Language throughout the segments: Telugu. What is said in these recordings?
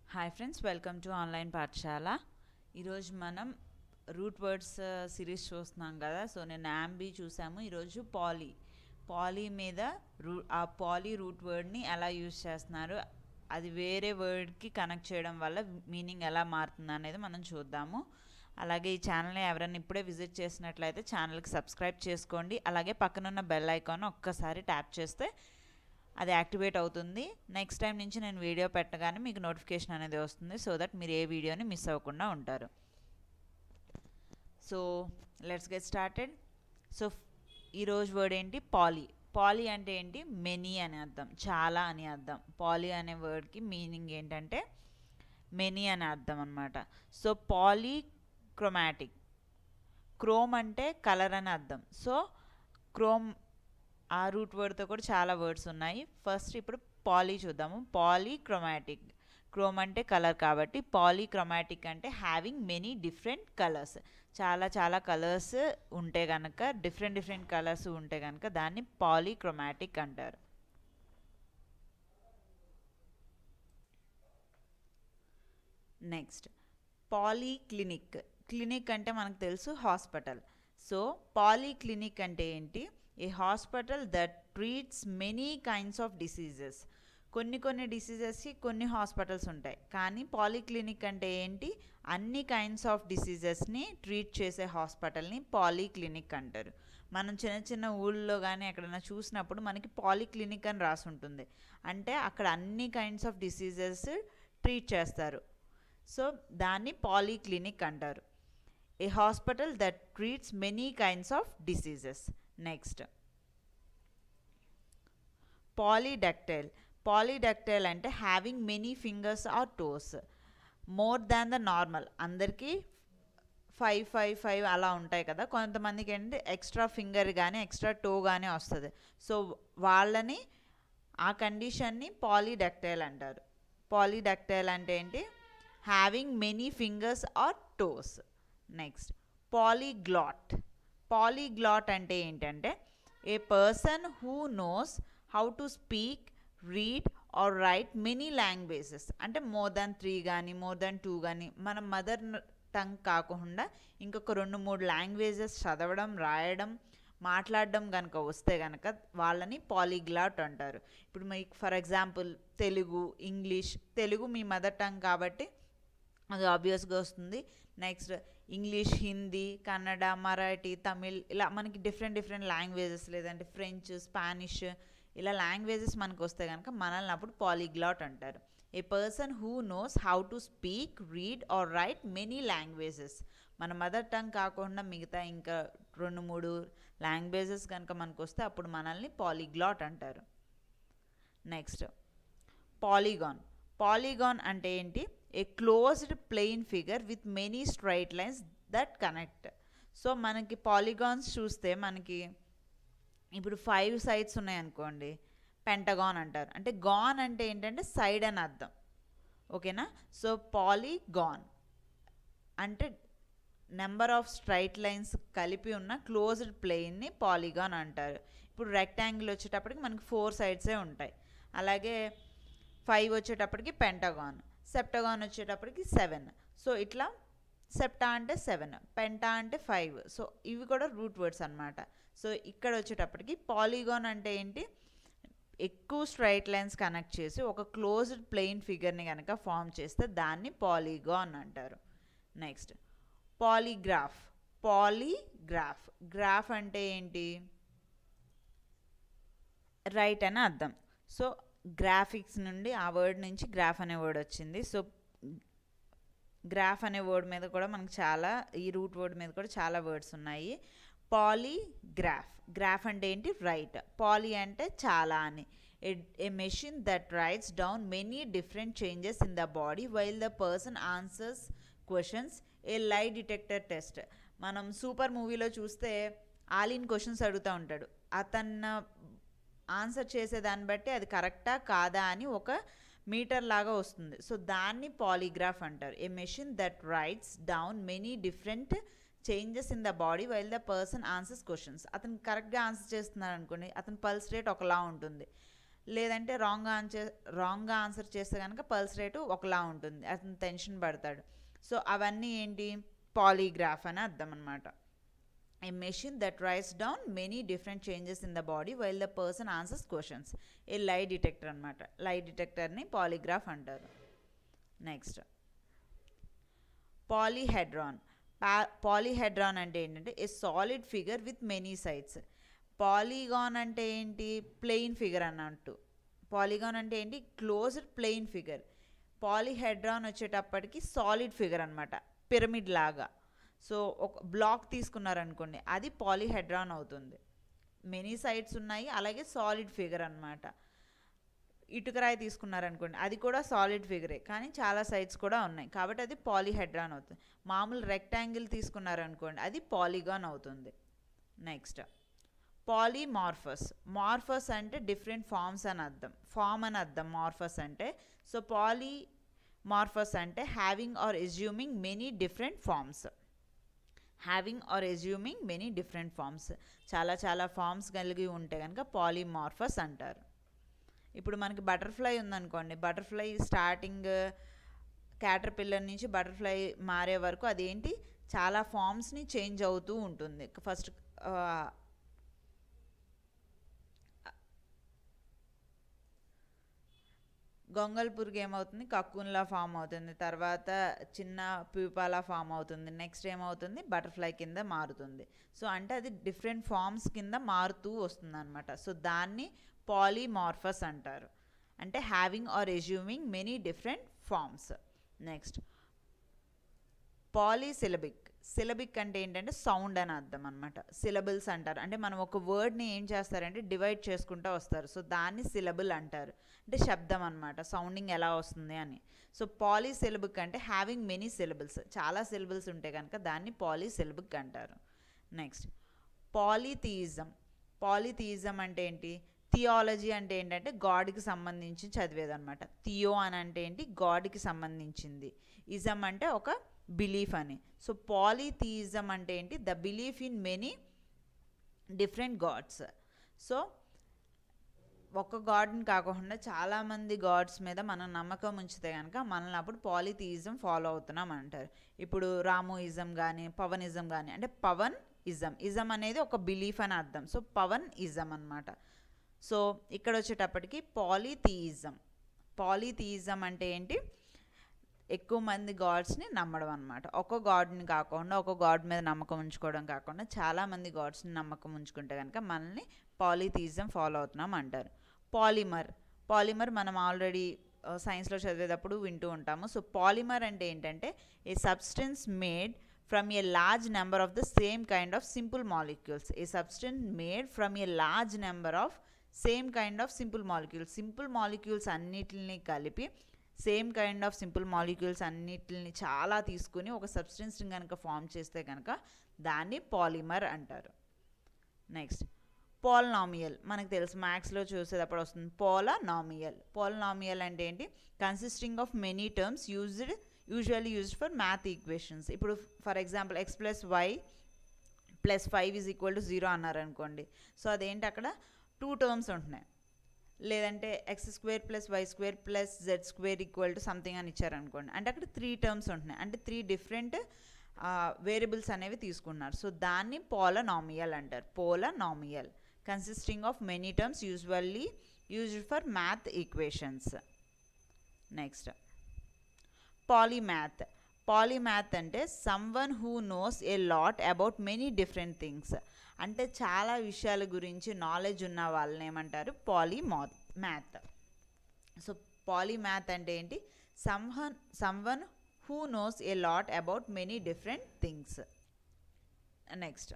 Hi friends welcome to online Pathashala ఈరోజు మనం రూట్ వర్డ్స్ సిరీస్ చూస్తున్నాం కదా సో నేను యాంబీ చూసాము ఈరోజు పాలీ పాలీ మీద రూ ఆ పాలీ రూట్ వర్డ్ని ఎలా యూజ్ చేస్తున్నారు అది వేరే వర్డ్కి కనెక్ట్ చేయడం వల్ల మీనింగ్ ఎలా మారుతుంది అనేది మనం చూద్దాము అలాగే ఈ ఛానల్ని ఎవరైనా ఇప్పుడే విజిట్ చేసినట్లయితే ఛానల్కి సబ్స్క్రైబ్ చేసుకోండి అలాగే పక్కనున్న బెల్ ఐకాన్ ఒక్కసారి ట్యాప్ చేస్తే అది యాక్టివేట్ అవుతుంది నెక్స్ట్ టైం నుంచి నేను వీడియో పెట్టగానే మీకు నోటిఫికేషన్ అనేది వస్తుంది సో దట్ మీరు ఏ వీడియోని మిస్ అవ్వకుండా ఉంటారు so let's get started so ఈరోజు వర్డ్ ఏంటి పాలీ పాలీ అంటే ఏంటి మెనీ అని అర్థం చాలా అని అర్థం పాలీ అనే వర్డ్కి మీనింగ్ ఏంటంటే మెనీ అని అర్థం అనమాట సో పాలీ క్రోమాటిక్ క్రోమ్ అంటే కలర్ అని అర్థం సో క్రోమ్ ఆ రూట్ వర్డ్తో కూడా చాలా వర్డ్స్ ఉన్నాయి ఫస్ట్ ఇప్పుడు పాలీ చూద్దాము పాలీ క్రోమాటిక్ క్రోమ్ అంటే కలర్ కాబట్టి పాలీ క్రోమాటిక్ అంటే హ్యావింగ్ మెనీ డిఫరెంట్ కలర్స్ చాలా చాలా కలర్స్ ఉంటే కనుక డిఫరెంట్ డిఫరెంట్ కలర్స్ ఉంటే కనుక దాన్ని పాలీ క్రోమాటిక్ అంటారు నెక్స్ట్ పాలీ క్లినిక్ క్లినిక్ అంటే మనకు తెలుసు హాస్పిటల్ సో పాలీ క్లినిక్ అంటే ఏంటి a hospital that treats many kinds of diseases కొన్ని కొన్ని డిసీజెస్కి కొన్ని హాస్పిటల్స్ ఉంటాయి కానీ పాలీక్లినిక్ అంటే ఏంటి అన్ని కైండ్స్ ఆఫ్ డిసీజెస్ని ట్రీట్ చేసే హాస్పిటల్ని పాలీక్లినిక్ అంటారు మనం చిన్న చిన్న ఊళ్ళో కానీ ఎక్కడైనా చూసినప్పుడు మనకి పాలీక్లినిక్ అని రాసి ఉంటుంది అంటే అక్కడ అన్ని కైండ్స్ ఆఫ్ డిసీజెస్ ట్రీట్ చేస్తారు సో దాన్ని పాలీక్లినిక్ అంటారు a hospital that treats many kinds of diseases next polydactyl polydactyl అంటే having many fingers or toes more than the normal అందరికీ ఫైవ్ ఫైవ్ ఫైవ్ అలా ఉంటాయి కదా కొంతమందికి ఏంటంటే ఎక్స్ట్రా ఫింగర్ కానీ ఎక్స్ట్రా టో కానీ వస్తుంది సో వాళ్ళని ఆ కండిషన్ని పాలీడక్టైల్ అంటారు పాలీడక్టైల్ అంటే ఏంటి having many fingers or toes next polyglot polyglot అంటే ఏంటంటే a person who knows how to speak read or write many languages అంటే మోర్ దాన్ త్రీ కానీ మోర్ దాన్ టూ కానీ మన మదర్ టంగ్ కాకుండా ఇంకొక రెండు మూడు లాంగ్వేజెస్ చదవడం రాయడం మాట్లాడడం కనుక వస్తే కనుక వాళ్ళని పాలీగ్లాట్ అంటారు ఇప్పుడు మీకు for example Telugu English Telugu మీ మదర్ టంగ్ కాబట్టి అది ఆబ్వియస్గా వస్తుంది నెక్స్ట్ ఇంగ్లీష్ హిందీ కన్నడ మరాఠీ తమిళ్ ఇలా మనకి డిఫరెంట్ డిఫరెంట్ లాంగ్వేజెస్ లేదంటే ఫ్రెంచ్ స్పానిష్ ఇలా లాంగ్వేజెస్ మనకు వస్తే కనుక మనల్ని అప్పుడు పాలీగ్లాట్ అంటారు a person who knows how to speak read or write many languages మన మదర్ టంగ్ కాకుండా మిగతా ఇంకా రెండు మూడు లాంగ్వేజెస్ కనుక మనకు వస్తే అప్పుడు మనల్ని పాలీగ్లాట్ అంటారు నెక్స్ట్ పాలీగాన్ పాలీగాన్ అంటే ఏంటి a closed plane figure with many straight lines that connect so మనకి పాలీగాన్స్ చూస్తే మనకి ఇప్పుడు ఫైవ్ సైడ్స్ ఉన్నాయనుకోండి పెంటగాన్ అంటారు అంటే గాన్ అంటే ఏంటంటే సైడ్ అని అర్థం ఓకేనా సో పాలీగాన్ అంటే నెంబర్ ఆఫ్ స్ట్రైట్ లైన్స్ కలిపి ఉన్న క్లోజ్డ్ ప్లెయిన్ని పాలీగాన్ అంటారు ఇప్పుడు రెక్టాంగిల్ వచ్చేటప్పటికి మనకి ఫోర్ సైడ్సే ఉంటాయి అలాగే ఫైవ్ వచ్చేటప్పటికి పెంటగాన్ సెప్టగాన్ వచ్చేటప్పటికి సెవెన్ సో ఇట్లా సెప్టా అంటే సెవెన్ పెంటా అంటే ఫైవ్ సో ఇవి కూడా రూట్ వర్డ్స్ అనమాట సో ఇక్కడ వచ్చేటప్పటికి పాలీగాన్ అంటే ఏంటి ఎక్కువ స్ట్రైట్ లైన్స్ కనెక్ట్ చేసి ఒక క్లోజ్డ్ ప్లెయిన్ ఫిగర్ని కనుక ఫామ్ చేస్తే దాన్ని పాలీగాన్ అంటారు నెక్స్ట్ పాలీగ్రాఫ్ పాలీగ్రాఫ్ గ్రాఫ్ అంటే ఏంటి రైట్ అని అర్థం సో గ్రాఫిక్స్ నుండి ఆ వర్డ్ నుంచి గ్రాఫ్ అనే వర్డ్ వచ్చింది సో గ్రాఫ్ అనే వర్డ్ మీద కూడా మనకు చాలా ఈ రూట్ వర్డ్ మీద కూడా చాలా వర్డ్స్ ఉన్నాయి పాలీగ్రాఫ్ గ్రాఫ్ అంటే ఏంటి రైట్ పాలీ అంటే చాలా అని a machine that writes down many different changes in the body while the person answers questions a lie detector test మనం సూపర్ మూవీలో చూస్తే ఆలిన్ క్వశ్చన్స్ అడుగుతూ ఉంటాడు అతను ఆన్సర్ చేసే దాన్ని బట్టి అది కరెక్టా కాదా అని ఒక మీటర్ లాగా వస్తుంది సో దాన్ని పాలీగ్రాఫ్ అంటారు a machine that writes down many different changes in the body while the person answers questions అతను కరెక్ట్గా ఆన్సర్ చేస్తున్నాడు అనుకోండి అతని పల్స్ రేట్ ఒకలా ఉంటుంది లేదంటే రాంగ్ ఆన్సర్ రాంగ్గా ఆన్సర్ చేస్తే కనుక పల్స్ రేటు ఒకలా ఉంటుంది అతను టెన్షన్ పడతాడు సో అవన్నీ ఏంటి పాలీగ్రాఫ్ అని అర్థం అనమాట a machine that writes down many different changes in the body while the person answers questions a lie detector అనమాట లై డిటెక్టర్ని పాలీగ్రాఫ్ అంటారు నెక్స్ట్ పాలీహెడ్రాన్ పా పాలీహెడ్రాన్ అంటే ఏంటంటే a solid figure with many sides polygon అంటే ఏంటి ప్లెయిన్ ఫిగర్ అన్నట్టు పాలీగాన్ అంటే ఏంటి క్లోజ్డ్ ప్లెయిన్ ఫిగర్ పాలీహెడ్రాన్ వచ్చేటప్పటికి సాలిడ్ ఫిగర్ అనమాట పిరమిడ్ లాగా సో ఒక బ్లాక్ తీసుకున్నారనుకోండి అది పాలీహెడ్రాన్ అవుతుంది మెనీ సైడ్స్ ఉన్నాయి అలాగే సాలిడ్ ఫిగర్ అనమాట ఇటుకరాయి తీసుకున్నారనుకోండి అది కూడా సాలిడ్ ఫిగరే కానీ చాలా సైడ్స్ కూడా ఉన్నాయి కాబట్టి అది పాలీహెడ్రాన్ అవుతుంది మామూలు రెక్టాంగిల్ తీసుకున్నారనుకోండి అది పాలీగాన్ అవుతుంది నెక్స్ట్ పాలీమార్ఫస్ మార్ఫస్ అంటే డిఫరెంట్ ఫామ్స్ అని అర్థం ఫామ్ అని అర్థం మార్ఫస్ అంటే సో పాలీ మార్ఫస్ అంటే having or assuming many different forms having or assuming many different forms చాలా చాలా ఫామ్స్ కలిగి ఉంటే కనుక పాలీమార్ఫస్ అంటారు ఇప్పుడు మనకి బటర్ఫ్లై ఉందనుకోండి బటర్ఫ్లై స్టార్టింగ్ క్యాటర్ పిల్లర్ నుంచి బటర్ఫ్లై మారే వరకు అదేంటి చాలా ఫామ్స్ని చేంజ్ అవుతూ ఉంటుంది ఫస్ట్ గొంగల్ పురుగు ఏమవుతుంది కక్కున్లా ఫామ్ అవుతుంది తర్వాత చిన్న ప్యూపాలా ఫామ్ అవుతుంది నెక్స్ట్ ఏమవుతుంది బటర్ఫ్లై కింద మారుతుంది సో అంటే అది డిఫరెంట్ ఫామ్స్ కింద మారుతూ వస్తుంది అనమాట సో దాన్ని పాలీమార్ఫస్ అంటారు అంటే having or assuming many different forms next polysyllabic syllabic అంటే ఏంటంటే సౌండ్ అని అర్థం అనమాట సిలబుల్స్ అంటారు అంటే మనం ఒక వర్డ్ని ఏం చేస్తారంటే డివైడ్ చేసుకుంటూ వస్తారు సో దాన్ని సిలబుల్ అంటారు అంటే శబ్దం అనమాట సౌండింగ్ ఎలా వస్తుంది అని సో పాలీసిలబిక్ అంటే హ్యావింగ్ మెనీ సిలబుల్స్ చాలా సిలబుల్స్ ఉంటే కనుక దాన్ని పాలీసిలబిక్ అంటారు నెక్స్ట్ పాలిథియిజం పాలిథియిజం అంటే ఏంటి థియాలజీ అంటే ఏంటంటే గాడ్కి సంబంధించి చదివేదన్నమాట థియో అని అంటే ఏంటి గాడ్కి సంబంధించింది ఇజం అంటే ఒక బిలీఫ్ అని సో పాలిథియిజం అంటే ఏంటి the belief in many different gods so ఒక గాడ్ని కాకుండా చాలామంది గాడ్స్ మీద మనం నమ్మకం ఉంచితే కనుక మనల్ని అప్పుడు పాలిథియిజం ఫాలో అవుతున్నాం అంటారు ఇప్పుడు రామోయిజం కానీ పవనిజం కానీ అంటే పవన్ ఇజం ఇజం అనేది ఒక బిలీఫ్ అని అర్థం సో పవన్ ఇజం అనమాట సో ఇక్కడ వచ్చేటప్పటికి పాలిథియిజం పాలిథియిజం అంటే ఏంటి ఎక్కువ మంది గాడ్స్ని నమ్మడం అనమాట ఒక గాడ్ని కాకుండా ఒక గాడ్ మీద నమ్మకం ఉంచుకోవడం కాకుండా చాలామంది గాడ్స్ని నమ్మకం ఉంచుకుంటే కనుక మనల్ని పాలిథియిజం ఫాలో అవుతున్నాం అంటారు పాలిమర్ పాలిమర్ మనం ఆల్రెడీ సైన్స్లో చదివేటప్పుడు వింటూ ఉంటాము సో పాలిమర్ అంటే ఏంటంటే a substance made from a large number of the same kind of simple molecules a substance made from a large number of same kind of simple molecules simple molecules అన్నిటిని కలిపి same kind of simple molecules అన్నిటిని చాలా తీసుకుని ఒక సబ్స్టెన్స్ని కనుక ఫామ్ చేస్తే కనుక దాన్ని పాలిమర్ అంటారు నెక్స్ట్ పోలనామియల్ మనకు తెలుసు మ్యాథ్స్లో చూసేటప్పుడు వస్తుంది పోలనామియల్ పోలనామియల్ అంటే ఏంటి consisting of many terms used usually used for math equations ఇప్పుడు for example x plus y plus five is equal to zero అన్నారనుకోండి సో అదేంటి అక్కడ టూ టర్మ్స్ ఉంటున్నాయి లేదంటే x square plus y square plus z square equal to something అని ఇచ్చారనుకోండి అంటే అక్కడ త్రీ టర్మ్స్ ఉంటున్నాయి అంటే త్రీ డిఫరెంట్ వేరియబుల్స్ అనేవి తీసుకున్నారు సో దాన్ని పోలనామియల్ అంటారు polynomial consisting of many terms usually used for math equations next polymath polymath అంటే someone who knows a lot about many different things అంటే చాలా విషయాల గురించి నాలెడ్జ్ ఉన్న వాళ్ళని ఏమంటారు పాలీమా మ్యాథ్ సో పాలీమ్యాథ్ అంటే ఏంటి someone someone who knows a lot about many different things next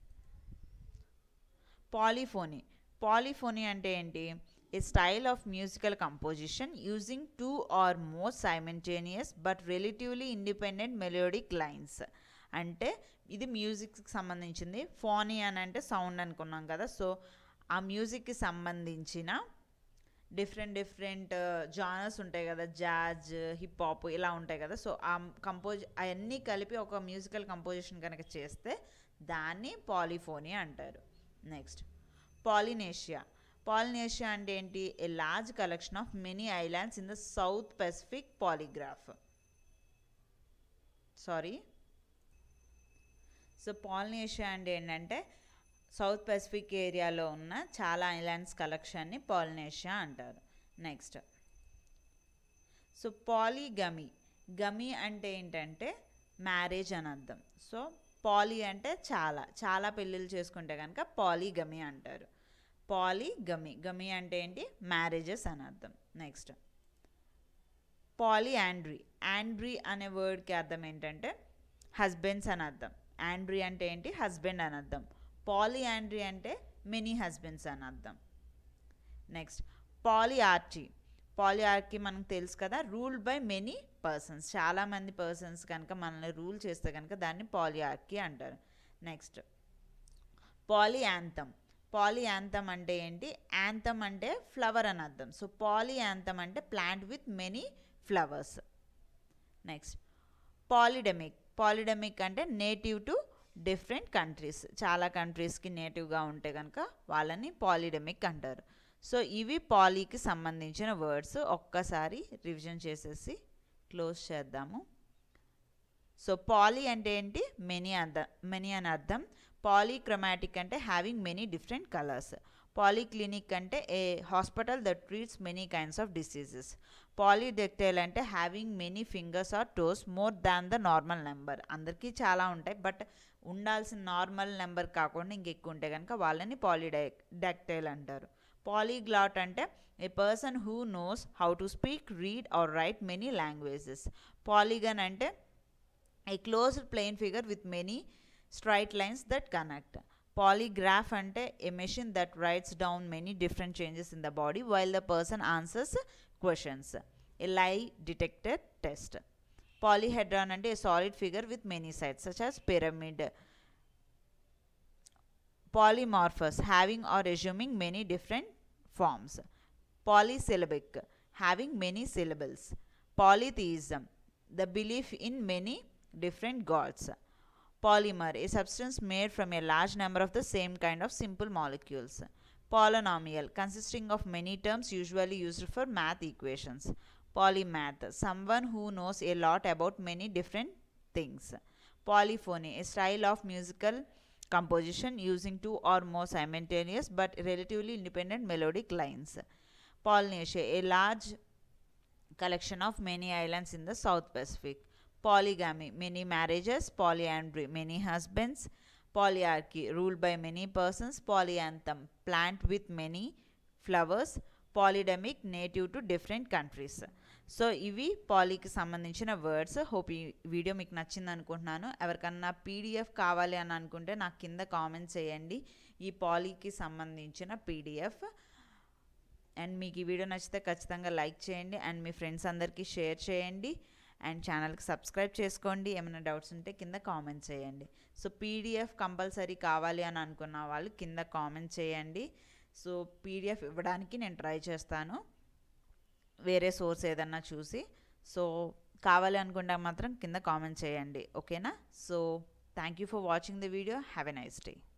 polyphony polyphony అంటే ఏంటి a style of musical composition using two or more simultaneous but relatively independent melodic lines అంటే ఇది మ్యూజిక్కి సంబంధించింది ఫోనీ అని అంటే సౌండ్ అనుకున్నాం కదా సో ఆ మ్యూజిక్కి సంబంధించిన డిఫరెంట్ డిఫరెంట్ జానర్స్ ఉంటాయి కదా జాజ్ హిప్ హాప్ ఇలా ఉంటాయి కదా సో ఆ కంపోజ్ అవన్నీ కలిపి ఒక మ్యూజికల్ కంపోజిషన్ కనుక చేస్తే దాన్ని పాలిఫోనీ అంటారు నెక్స్ట్ పాలినేషియా పాలినేషియా అంటే ఏంటి a large collection of many islands in the south Pacific polygraph sorry so Polynesia అంటే ఏంటంటే సౌత్ పెసిఫిక్ ఏరియాలో ఉన్న చాలా ఐలాండ్స్ కలెక్షన్ని పాలినేషియా అంటారు నెక్స్ట్ సో పాలీగమి గమి అంటే ఏంటంటే మ్యారేజ్ అని అర్థం సో పాలీ అంటే చాలా చాలా పెళ్ళిళ్ళు చేసుకుంటే కనుక పాలీగమి అంటారు పాలీగమి గమి అంటే ఏంటి మ్యారేజెస్ అని అర్థం నెక్స్ట్ పాలీ యాండ్రీ యాండ్రీ అనే వర్డ్కి అర్థం ఏంటంటే హస్బెండ్స్ అని అర్థం యాండ్రీ అంటే ఏంటి హస్బెండ్ అని అర్థం పాలీ యాండ్రీ అంటే మెనీ హస్బెండ్స్ అని అర్థం నెక్స్ట్ పాలియార్టీ పాలియార్కీ మనకు తెలుసు కదా రూల్డ్ బై మెనీ పర్సన్స్ చాలామంది పర్సన్స్ కనుక మనల్ని రూల్ చేస్తే కనుక దాన్ని పాలియార్కీ అంటారు నెక్స్ట్ పాలి యాంథమ్ పాలి యాంథమ్ అంటే ఏంటి యాంథమ్ అంటే ఫ్లవర్ అని అర్థం సో పాలి యాంథమ్ అంటే ప్లాంట్ విత్ మెనీ ఫ్లవర్స్ నెక్స్ట్ పాలిడెమిక్ పాలిడెమిక్ అంటే నేటివ్ టు డిఫరెంట్ కంట్రీస్ చాలా కంట్రీస్కి నేటివ్గా ఉంటే కనుక వాళ్ళని పాలిడెమిక్ అంటారు సో ఇవి పాలీకి సంబంధించిన వర్డ్స్ ఒక్కసారి రివిజన్ చేసేసి క్లోజ్ చేద్దాము సో పాలీ అంటే ఏంటి మెనీ అర్థం మెనీ అని అర్థం పాలీక్రమాటిక్ అంటే having many different colours polyclinic అంటే a hospital that treats many kinds of diseases polydactyl అంటే having many fingers or toes more than the normal number అందరికీ చాలా ఉంటాయి బట్ ఉండాల్సిన నార్మల్ నెంబర్ కాకుండా ఇంకెక్కువ ఉంటే కనుక వాళ్ళని పాలీడై డెక్టైల్ అంటారు పాలీగ్లాట్ అంటే a person who knows how to speak read or write many languages polygon అంటే a closed plane figure with many straight lines that connect polygraph అంటే a machine that writes down many different changes in the body while the person answers questions a lie detector test polyhedron అంటే a solid figure with many sides such as pyramid polymorphous having or assuming many different forms polysyllabic having many syllables polytheism the belief in many different gods polymer a substance made from a large number of the same kind of simple molecules polynomial consisting of many terms usually used for math equations polymath someone who knows a lot about many different things polyphony a style of musical composition using two or more simultaneous but relatively independent melodic lines. Polynesia, a large collection of many islands in the South Pacific. Polygamy, many marriages. Polyandry, many husbands. Polyarchy, ruled by many persons. Polyanthum, plant with many flowers. Polydemic native to different countries so ఇవి పాలీకి సంబంధించిన వర్డ్స్ హోప్ ఈ వీడియో మీకు నచ్చింది అనుకుంటున్నాను ఎవరికన్నా పీడిఎఫ్ కావాలి అని అనుకుంటే నాకు కింద కామెంట్ చేయండి ఈ పాలీకి సంబంధించిన పీడిఎఫ్ అండ్ మీకు ఈ వీడియో నచ్చితే ఖచ్చితంగా లైక్ చేయండి అండ్ మీ ఫ్రెండ్స్ అందరికీ షేర్ చేయండి అండ్ ఛానల్కి సబ్స్క్రైబ్ చేసుకోండి ఏమైనా డౌట్స్ ఉంటే కింద కామెంట్ చేయండి సో పీడిఎఫ్ కంపల్సరీ కావాలి అని అనుకున్న వాళ్ళు కింద కామెంట్ చేయండి సో పీడిఎఫ్ ఇవ్వడానికి నేను ట్రై చేస్తాను వేరే సోర్స్ ఏదన్నా చూసి సో కావాలి అనుకుంటే మాత్రం కింద కామెంట్ చేయండి ఓకేనా so thank you for watching the video have a nice day